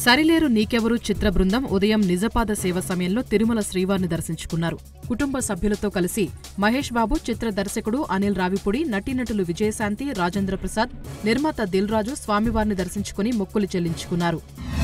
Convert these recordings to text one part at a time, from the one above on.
సరిలేరు నీకెవరు చిత్ర బృందం ఉదయం నిజపాద సేవ సమయంలో తిరుమల శ్రీవారిని దర్శించుకున్నారు కుటుంబ సభ్యులతో కలిసి మహేష్ బాబు చిత్ర దర్శకుడు అనిల్ రావిపూడి నటీనటులు విజయశాంతి రాజేంద్ర ప్రసాద్ నిర్మాత దిల్ రాజు స్వామివారిని దర్శించుకుని మొక్కులు చెల్లించుకున్నారు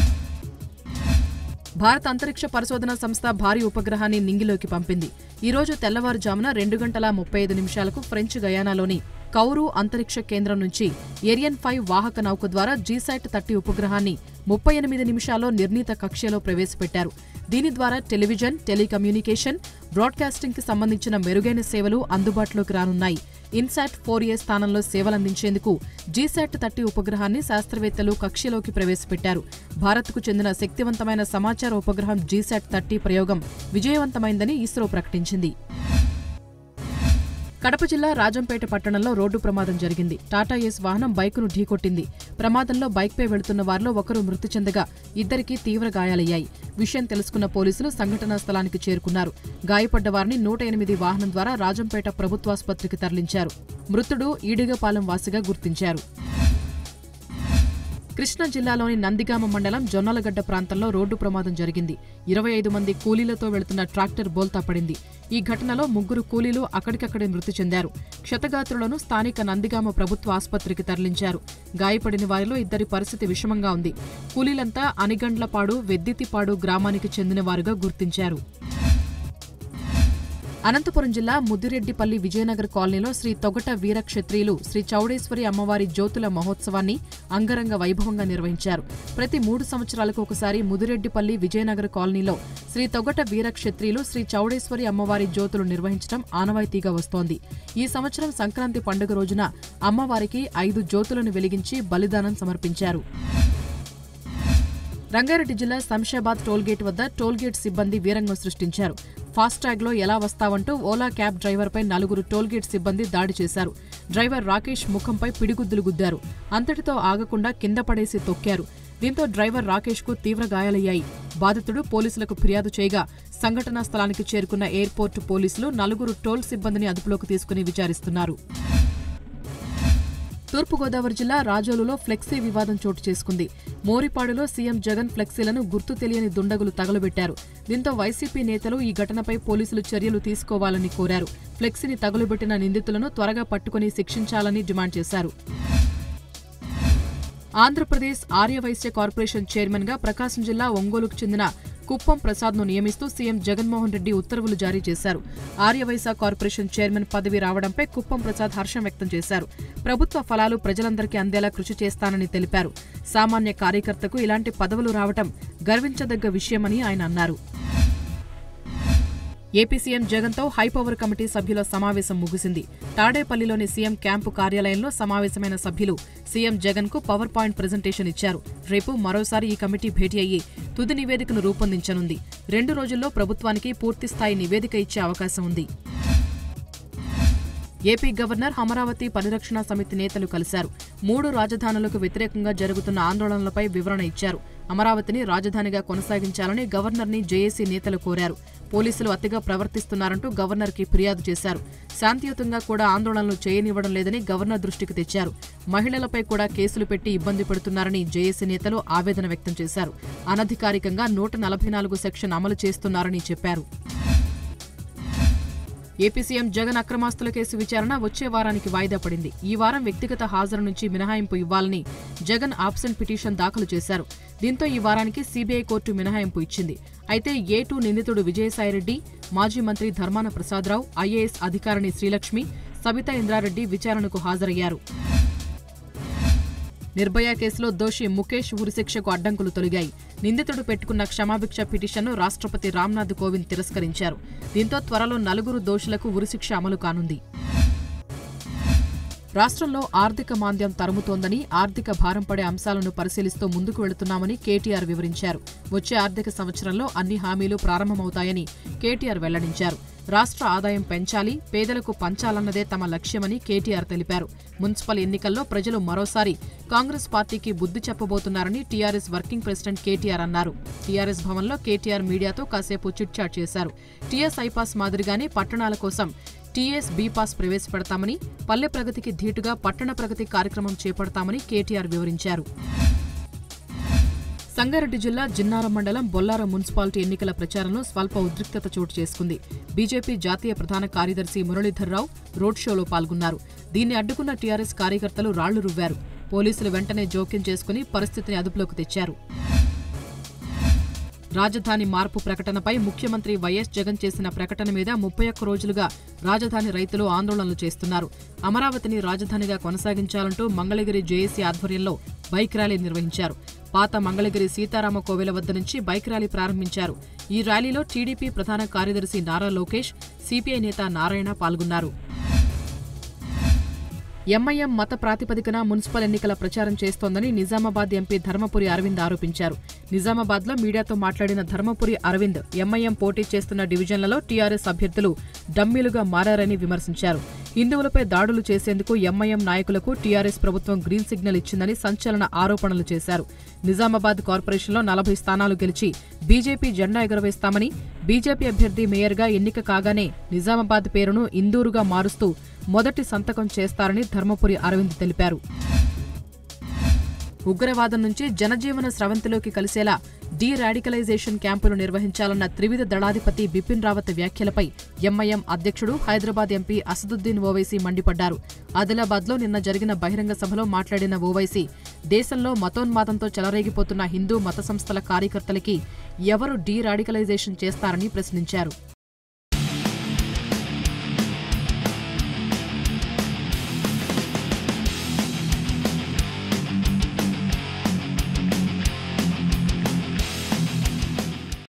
భారత అంతరిక్ష పరిశోధన సంస్థ భారీ ఉపగ్రహాన్ని నింగిలోకి పంపింది ఈ రోజు తెల్లవారుజామున రెండు గంటల ముప్పై ఐదు నిమిషాలకు ఫ్రెంచ్ గయానాలోని కౌరు అంతరిక్ష కేంద్రం నుంచి ఏరియన్ ఫైవ్ వాహక నౌక ద్వారా జీసైట్ థర్టీ ఉపగ్రహాన్ని ముప్పై ఎనిమిది నిమిషాల్లో నిర్ణీత కక్ష్యలో ప్రవేశపెట్టారు దీని ద్వారా టెలివిజన్ టెలికమ్యూనికేషన్ బ్రాడ్కాస్టింగ్ కి సంబంధించిన మెరుగైన సేవలు అందుబాటులోకి రానున్నాయి ఇన్సాట్ ఫోర్ ఏ స్థానంలో సేవలందించేందుకు జీసాట్ థర్టీ ఉపగ్రహాన్ని శాస్త్రవేత్తలు కక్ష్యలోకి ప్రవేశపెట్టారు భారత్కు చెందిన శక్తివంతమైన సమాచార ఉపగ్రహం జీసాట్ థర్టీ ప్రయోగం విజయవంతమైందని ఇస్రో ప్రకటించింది కడప జిల్లా రాజంపేట పట్టణంలో రోడ్డు ప్రమాదం జరిగింది టాటా ఏస్ వాహనం బైకును ఢీకొట్టింది ప్రమాదంలో బైక్పై వెళుతున్న వారిలో ఒకరు మృతి చెందగా ఇద్దరికి తీవ్ర గాయాలయ్యాయి విషయం తెలుసుకున్న పోలీసులు సంఘటనా స్థలానికి చేరుకున్నారు గాయపడ్డ వారిని నూట ఎనిమిది వాహనం ద్వారా రాజంపేట ప్రభుత్వాసుపత్రికి తరలించారు మృతుడు ఈడిగపాలెం వాసిగా గుర్తించారు కృష్ణా జిల్లాలోని నందిగామ మండలం జొన్నలగడ్డ ప్రాంతంలో రోడ్డు ప్రమాదం జరిగింది ఇరవై ఐదు మంది కూలీలతో వెళుతున్న ట్రాక్టర్ బోల్తా పడింది ఈ ఘటనలో ముగ్గురు కూలీలు అక్కడికక్కడే మృతి చెందారు క్షతగాత్రులను స్థానిక నందిగామ ప్రభుత్వ ఆసుపత్రికి తరలించారు గాయపడిన వారిలో ఇద్దరి పరిస్థితి విషమంగా ఉంది కూలీలంతా అనిగండ్లపాడు వెద్దితిపాడు గ్రామానికి చెందిన వారుగా గుర్తించారు అనంతపురం జిల్లా ముద్దిరెడ్డిపల్లి విజయనగర్ కాలనీలో శ్రీ తొగట వీర క్షత్రియులు శ్రీ చౌడేశ్వరి అమ్మవారి జ్యోతుల మహోత్సవాన్ని అంగరంగ వైభవంగా నిర్వహించారు ప్రతి మూడు సంవత్సరాలకు ఒకసారి ముదిరెడ్డిపల్లి విజయనగర్ కాలనీలో శ్రీ తొగట వీర క్షత్రియులు శ్రీ చౌడేశ్వరి అమ్మవారి జ్యోతులు నిర్వహించడం ఆనవాయితీగా వస్తోంది ఈ సంవత్సరం సంక్రాంతి పండుగ రోజున అమ్మవారికి ఐదు జ్యోతులను వెలిగించి బలిదానం సమర్పించారు రంగారెడ్డి జిల్లా శంషాబాద్ టోల్గేట్ వద్ద టోల్గేట్ సిబ్బంది వీరంగం సృష్టించారు ఫాస్టాగ్లో ఎలా వస్తావంటూ ఓలా క్యాబ్ డ్రైవర్పై నలుగురు టోల్గేట్ సిబ్బంది దాడి చేశారు డ్రైవర్ రాకేష్ ముఖంపై పిడిగుద్దులు గుద్దారు అంతటితో ఆగకుండా కింద పడేసి తొక్కారు దీంతో డ్రైవర్ రాకేష్కు తీవ్ర గాయాలయ్యాయి బాధితుడు పోలీసులకు ఫిర్యాదు చేయగా సంఘటనా స్థలానికి చేరుకున్న ఎయిర్పోర్టు పోలీసులు నలుగురు టోల్ సిబ్బందిని అదుపులోకి తీసుకుని విచారిస్తున్నారు తూర్పుగోదావరి జిల్లా రాజోలులో ఫ్లెక్సీ వివాదం చోటు చేసుకుంది మోరిపాడులో సీఎం జగన్ ఫ్లెక్సీలను గుర్తు తెలియని దుండగులు తగలబెట్టారు దీంతో వైసీపీ నేతలు ఈ ఘటనపై పోలీసులు చర్యలు తీసుకోవాలని కోరారు ఫ్లెక్సీని తగులబెట్టిన నిందితులను త్వరగా పట్టుకుని శిక్షించాలని డిమాండ్ చేశారు ఆంధ్రప్రదేశ్ ఆర్యవైశ్య కార్పొరేషన్ చైర్మన్ గా ప్రకాశం జిల్లా ఒంగోలుకు చెందిన కుప్పం ప్రసాద్ను నియమిస్తూ సీఎం జగన్మోహన్ రెడ్డి ఉత్తర్వులు జారీ చేశారు ఆర్యవైశ్య కార్పొరేషన్ చైర్మన్ పదవి రావడంపై కుప్పం ప్రసాద్ హర్షం వ్యక్తం చేశారు ప్రభుత్వ ఫలాలు ప్రజలందరికీ అందేలా కృషి చేస్తానని తెలిపారు సామాన్య కార్యకర్తకు ఇలాంటి పదవులు రావటం గర్వించదగ్గ విషయమని ఆయన అన్నారు ఏపీ సీఎం జగన్తో హైపవర్ కమిటీ సభ్యుల సమావేశం ముగిసింది తాడేపల్లిలోని సీఎం క్యాంపు కార్యాలయంలో సమావేశమైన సభ్యులు సీఎం జగన్ కు పవర్ పాయింట్ ప్రజెంటేషన్ ఇచ్చారు రేపు మరోసారి ఈ కమిటీ భేటీ అయ్యి తుది నివేదికను రూపొందించనుంది రెండు రోజుల్లో ప్రభుత్వానికి పూర్తిస్థాయి నివేదిక ఇచ్చే అవకాశం ఉంది ఏపీ గవర్నర్ అమరావతి పరిరక్షణ సమితి నేతలు కలిశారు మూడు రాజధానులకు వ్యతిరేకంగా జరుగుతున్న ఆందోళనలపై వివరణ ఇచ్చారు అమరావతిని రాజధానిగా కొనసాగించాలని గవర్నర్ని జేఏసీ నేతలు కోరారు పోలీసులు అతిగా ప్రవర్తిస్తున్నారంటూ గవర్నర్కి ఫిర్యాదు చేశారు శాంతియుతంగా కూడా ఆందోళనలు చేయనివ్వడం లేదని గవర్నర్ దృష్టికి తెచ్చారు మహిళలపై కూడా కేసులు పెట్టి ఇబ్బంది పెడుతున్నారని జేఏసీ నేతలు ఆవేదన వ్యక్తం చేశారు అనధికారికంగా నూట నలభై నాలుగు సెక్షన్ అమలు చేస్తున్నారని చెప్పారు ఏపీ సీఎం జగన్ అక్రమాస్తుల కేసు విచారణ వచ్చే వారానికి వాయిదా పడింది ఈ వారం వ్యక్తిగత హాజరు నుంచి మినహాయింపు ఇవ్వాలని జగన్ ఆబ్సెంట్ పిటిషన్ దాఖలు చేశారు దీంతో ఈ వారానికి సీబీఐ కోర్టు మినహాయింపు ఇచ్చింది అయితే ఏ టూ నిందితుడు విజయసాయిరెడ్డి మాజీ మంత్రి ధర్మాన ప్రసాదరావు ఐఏఎస్ అధికారిణి శ్రీలక్ష్మి సబితా ఇంద్రారెడ్డి విచారణకు హాజరయ్యారు నిర్భయ కేసులో దోషి ముఖేష్ ఉరిశిక్షకు అడ్డంకులు తొలగాయి నిందితుడు పెట్టుకున్న క్షమాభిక్ష పిటిషన్ను రాష్ట్రపతి రామ్నాథ్ కోవింద్ తిరస్కరించారు దీంతో త్వరలో నలుగురు దోషులకు ఉరిశిక్ష అమలు కానుంది రాష్ట్రంలో ఆర్థిక మాంద్యం తరుముతోందని ఆర్థిక భారం పడే అంశాలను పరిశీలిస్తూ ముందుకు వెళుతున్నామని కేటీఆర్ వివరించారు వచ్చే ఆర్థిక సంవత్సరంలో అన్ని హామీలు ప్రారంభమవుతాయని కేటీఆర్ వెల్లడించారు రాష్ట్ర ఆదాయం పెంచాలి పేదలకు పంచాలన్నదే తమ లక్ష్యమని కేటీఆర్ తెలిపారు మున్సిపల్ ఎన్నికల్లో ప్రజలు మరోసారి కాంగ్రెస్ పార్టీకి బుద్ధి చెప్పబోతున్నారని టీఆర్ఎస్ వర్కింగ్ ప్రెసిడెంట్ కేటీఆర్ అన్నారు టీఆర్ఎస్ భవన్లో కేటీఆర్ మీడియాతో కాసేపు చిట్చాట్ చేశారు టీఎస్ ఐపాస్ మాదిరిగానే పట్టణాల కోసం టీఎస్ బీపాస్ ప్రవేశపెడతామని పల్లె ప్రగతికి ధీటుగా పట్టణ ప్రగతి కార్యక్రమం చేపడతామని కేటీఆర్ వివరించారు సంగారెడ్డి జిల్లా జిన్నారం మండలం బొల్లారం మున్సిపాలిటీ ఎన్నికల ప్రచారంలో స్వల్ప ఉద్రిక్తత చోటు చేసుకుంది బీజేపీ జాతీయ ప్రధాన కార్యదర్శి మురళీధర్రావు రోడ్ షోలో పాల్గొన్నారు దీన్ని అడ్డుకున్న టీఆర్ఎస్ కార్యకర్తలు రాళ్లు రువ్వారు పోలీసులు వెంటనే జోక్యం చేసుకుని పరిస్థితిని అదుపులోకి తెచ్చారు రాజధాని మార్పు ప్రకటనపై ముఖ్యమంత్రి వైఎస్ జగన్ చేసిన ప్రకటన మీద ముప్పై ఒక్క రోజులుగా రాజధాని రైతులు ఆందోళనలు చేస్తున్నారు అమరావతిని రాజధానిగా కొనసాగించాలంటూ మంగళగిరి జేఏసీ ఆధ్వర్యంలో బైక్ ర్యాలీ నిర్వహించారు పాత మంగళగిరి సీతారామ కోవెల వద్ద నుంచి బైక్ ర్యాలీ ప్రారంభించారు ఈ ర్యాలీలో టీడీపీ ప్రధాన కార్యదర్శి నారా లోకేష్ సిపిఐ నేత నారాయణ పాల్గొన్నారు ఎంఐఎం మత ప్రాతిపదికన మున్సిపల్ ఎన్నికల ప్రచారం చేస్తోందని నిజామాబాద్ ఎంపీ ధర్మపురి అరవింద్ ఆరోపించారు నిజామాబాద్లో మీడియాతో మాట్లాడిన ధర్మపురి అరవింద్ ఎంఐఎం పోటీ చేస్తున్న డివిజన్లలో టీఆర్ఎస్ అభ్యర్థులు డమ్మీలుగా మారారని విమర్శించారు హిందువులపై దాడులు చేసేందుకు ఎంఐఎం నాయకులకు టీఆర్ఎస్ ప్రభుత్వం గ్రీన్ సిగ్నల్ ఇచ్చిందని సంచలన ఆరోపణలు చేశారు నిజామాబాద్ కార్పొరేషన్లో నలభై స్థానాలు గెలిచి బీజేపీ జెండా ఎగురవేస్తామని బీజేపీ అభ్యర్థి మేయర్గా ఎన్నిక కాగానే నిజామాబాద్ పేరును ఇందూరుగా మారుస్తూ మొదటి సంతకం చేస్తారని ధర్మపురి అరవింద్ తెలిపారు ఉగ్రవాదం నుంచి జనజీవన స్రవంతిలోకి కలిసేలా డీ రాడికలైజేషన్ క్యాంపులు నిర్వహించాలన్న త్రివిధ దళాధిపతి బిపిన్ రావత్ వ్యాఖ్యలపై ఎంఐఎం అధ్యక్షుడు హైదరాబాద్ ఎంపీ అసదుద్దీన్ ఓవైసీ మండిపడ్డారు ఆదిలాబాద్లో నిన్న జరిగిన బహిరంగ సభలో మాట్లాడిన ఓవైసీ దేశంలో మతోన్మాదంతో చెలరేగిపోతున్న హిందూ మత సంస్థల కార్యకర్తలకి ఎవరు డీ రాడికలైజేషన్ చేస్తారని ప్రశ్నించారు